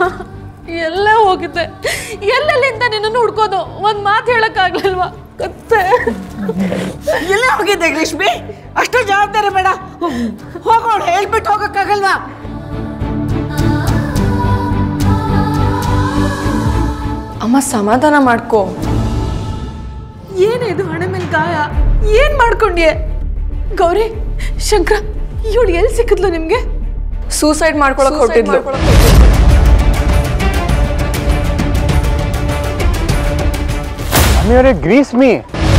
ಎಲ್ಲ ಹೋಗಿದ್ದೆ ಎಲ್ಲೆಲ್ಲಿಂದ ನಿನ್ನನ್ನು ಹುಡ್ಕೋದು ಒಂದ್ ಮಾತು ಹೇಳಕ್ಕಾಗ್ಲಿಲ್ವಾ ಕತ್ತೆ ಎಲ್ಲ ಹೋಗಿದ್ದೆ ಗ್ರೀಷ್ಮಿ ಅಷ್ಟು ಜವಾಬ್ದಾರಿ ಬೇಡ ಹೋಗೋಣ ಹೇಳ್ಬಿಟ್ಟು ಹೋಗಕ್ಕಾಗಲ್ವಾ ಅಮ್ಮ ಸಮಾಧಾನ ಮಾಡ್ಕೋ ಏನೇ ಇದು ಹಣೆ ಮೇಲೆ ಗಾಯ ಏನ್ ಮಾಡ್ಕೊಂಡ್ಯೆ ಗೌರಿ ಶಂಕರ ಇವಳು ಎಲ್ಲಿ ಸಿಕ್ಕಿದ್ಲು ನಿಮ್ಗೆ ಸೂಸೈಡ್ ಮಾಡ್ಕೊಳಕ್ ಹೊರಟಿದ್ಲು ಮನೆಯವರೇ ಗ್ರೀಸ್ಮಿ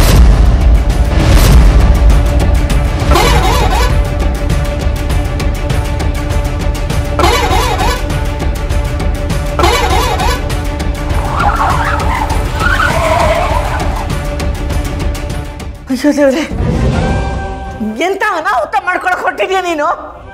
ಅಯ್ಯೋ ದೇವ್ರೆ ಎಂತ ಅನಾಹುತ ಮಾಡ್ಕೊಳಕ್ ಹೊಟ್ಟಿದ್ಯಾ ನೀನು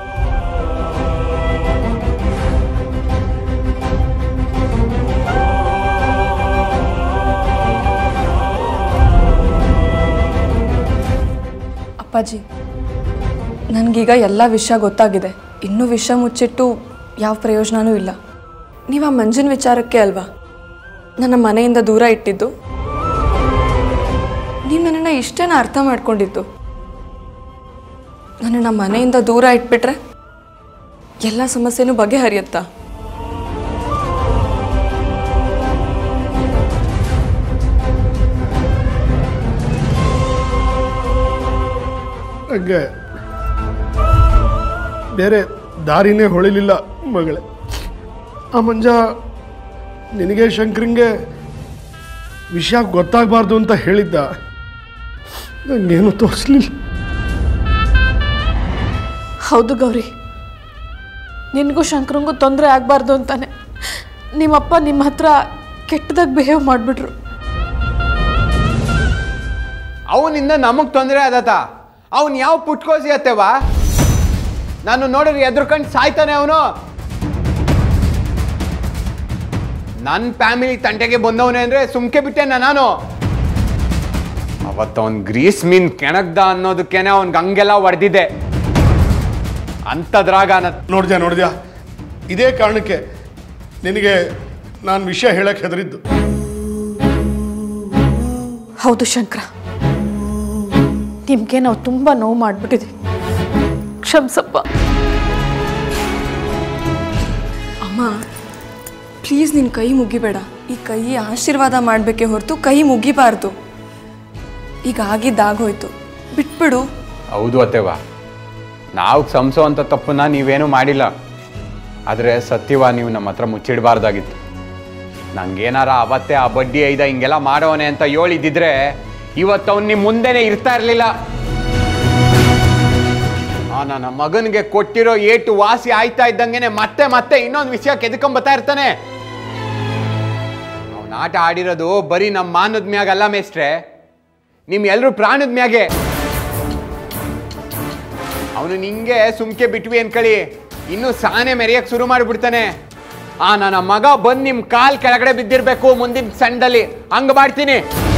ಅಪ್ಪಾಜಿ ನನಗೀಗ ಎಲ್ಲ ವಿಷಯ ಗೊತ್ತಾಗಿದೆ ಇನ್ನೂ ವಿಷಯ ಮುಚ್ಚಿಟ್ಟು ಯಾವ ಪ್ರಯೋಜನವೂ ಇಲ್ಲ ನೀವು ಆ ಮಂಜಿನ ವಿಚಾರಕ್ಕೆ ಅಲ್ವಾ ನನ್ನ ಮನೆಯಿಂದ ದೂರ ಇಟ್ಟಿದ್ದು ನೀವು ನನ್ನನ್ನು ಇಷ್ಟೇನ ಅರ್ಥ ಮಾಡ್ಕೊಂಡಿದ್ದು ನನ್ನನ್ನು ಮನೆಯಿಂದ ದೂರ ಇಟ್ಬಿಟ್ರೆ ಎಲ್ಲ ಸಮಸ್ಯೆನೂ ಬಗೆಹರಿಯುತ್ತಾ ಹಂಗೆ ಬೇರೆ ದಾರಿನೇ ಹೊಳಿಲಿಲ್ಲ ಮಗಳೇ ಆ ಮಂಜ ನಿನಗೆ ಶಂಕರಂಗೆ ವಿಷಯ ಗೊತ್ತಾಗಬಾರ್ದು ಅಂತ ಹೇಳಿದ್ದ ನನಗೇನು ತೋರಿಸ್ಲಿಲ್ಲ ಹೌದು ಗೌರಿ ನಿನಗೂ ಶಂಕರಂಗೂ ತೊಂದರೆ ಆಗಬಾರ್ದು ಅಂತಾನೆ ನಿಮ್ಮಪ್ಪ ನಿಮ್ಮ ಹತ್ರ ಕೆಟ್ಟದಾಗಿ ಬಿಹೇವ್ ಮಾಡಿಬಿಟ್ರು ಅವನಿಂದ ನಮಗ್ ತೊಂದರೆ ಆದತ ಅವನ್ ಯಾವ ಪುಟ್ಕೋಸಿ ಅತ್ತೆವಾ ನಾನು ನೋಡಿದ್ರೆ ಎದ್ರುಕಂಡು ಸಾಯ್ತಾನೆ ಅವನು ನನ್ನ ಫ್ಯಾಮಿಲಿ ತಂಟೆಗೆ ಬಂದವನೇ ಅಂದ್ರೆ ಸುಮ್ಕೆ ಬಿಟ್ಟೆನ ನಾನು ಅವತ್ತು ಅವನ್ ಗ್ರೀಸ್ ಮೀನ್ ಕೆಣಗ್ದ ಅನ್ನೋದಕ್ಕೇನೆ ಅವನ್ಗೆ ಹಂಗೆಲ್ಲ ಹೊಡೆದಿದ್ದೆ ಅಂಥದ್ರಾಗ ನನ್ನ ನೋಡಿದ್ಯಾ ನೋಡಿದ್ಯಾ ಇದೇ ಕಾರಣಕ್ಕೆ ನಿನಗೆ ನಾನು ವಿಷಯ ಹೇಳಕ್ಕೆ ಹೆದರಿದ್ದು ಹೌದು ಶಂಕರ ನಿಮಗೆ ನಾವು ತುಂಬ ನೋವು ಮಾಡಿಬಿಟ್ಟಿದ್ವಿ ಕ್ಷಮ್ಸಪ್ಪ ಅಮ್ಮ ಪ್ಲೀಸ್ ನಿನ್ನ ಕೈ ಮುಗಿಬೇಡ ಈ ಕೈ ಆಶೀರ್ವಾದ ಮಾಡಬೇಕೆ ಹೊರತು ಕೈ ಮುಗಿಬಾರ್ದು ಈಗ ಆಗಿದ್ದಾಗೋಯ್ತು ಬಿಟ್ಬಿಡು ಹೌದು ಅತ್ತೆವಾ ನಾವು ಸಂಸೋ ಅಂತ ತಪ್ಪನ್ನ ನೀವೇನು ಮಾಡಿಲ್ಲ ಆದರೆ ಸತ್ಯವ ನೀವು ನಮ್ಮ ಹತ್ರ ಮುಚ್ಚಿಡಬಾರ್ದಾಗಿತ್ತು ನಂಗೇನಾರ ಅವತ್ತೇ ಆ ಬಡ್ಡಿ ಐದ ಹಿಂಗೆಲ್ಲ ಮಾಡೋನೆ ಅಂತ ಹೇಳಿದ್ದಿದ್ರೆ ಇವತ್ತು ಅವ್ನು ನಿಮ್ಮ ಮುಂದೆನೆ ಇರ್ತಾ ಇರಲಿಲ್ಲ ಆ ನನ್ನ ಮಗನಿಗೆ ಕೊಟ್ಟಿರೋ ಏಟು ವಾಸಿ ಆಯ್ತಾ ಇದ್ದಂಗೆನೆ ಮತ್ತೆ ಮತ್ತೆ ಇನ್ನೊಂದು ವಿಷಯ ಕೆದ್ಕೊಂಬತ್ತಾ ಇರ್ತಾನೆ ಅವನ ಆಟ ಆಡಿರೋದು ಬರೀ ನಮ್ಮ ಮಾನದ ಮ್ಯಾಗಲ್ಲ ಮೇಸ್ಟ್ರೆ ನಿಮ್ ಎಲ್ರು ಪ್ರಾಣದ ಮ್ಯಾಗೆ ಅವನು ನಿಂಗೆ ಸುಮ್ಕೆ ಬಿಟ್ವಿ ಅನ್ಕಳಿ ಇನ್ನು ಸಾನೆ ಮೆರೆಯಕ್ ಶುರು ಮಾಡಿಬಿಡ್ತಾನೆ ಆ ನನ್ನ ಮಗ ಬಂದ್ ನಿಮ್ ಕಾಲ್ ಕೆಳಗಡೆ ಬಿದ್ದಿರ್ಬೇಕು ಮುಂದಿನ ಸಣ್ಣದಲ್ಲಿ ಹಂಗ ಮಾಡ್ತೀನಿ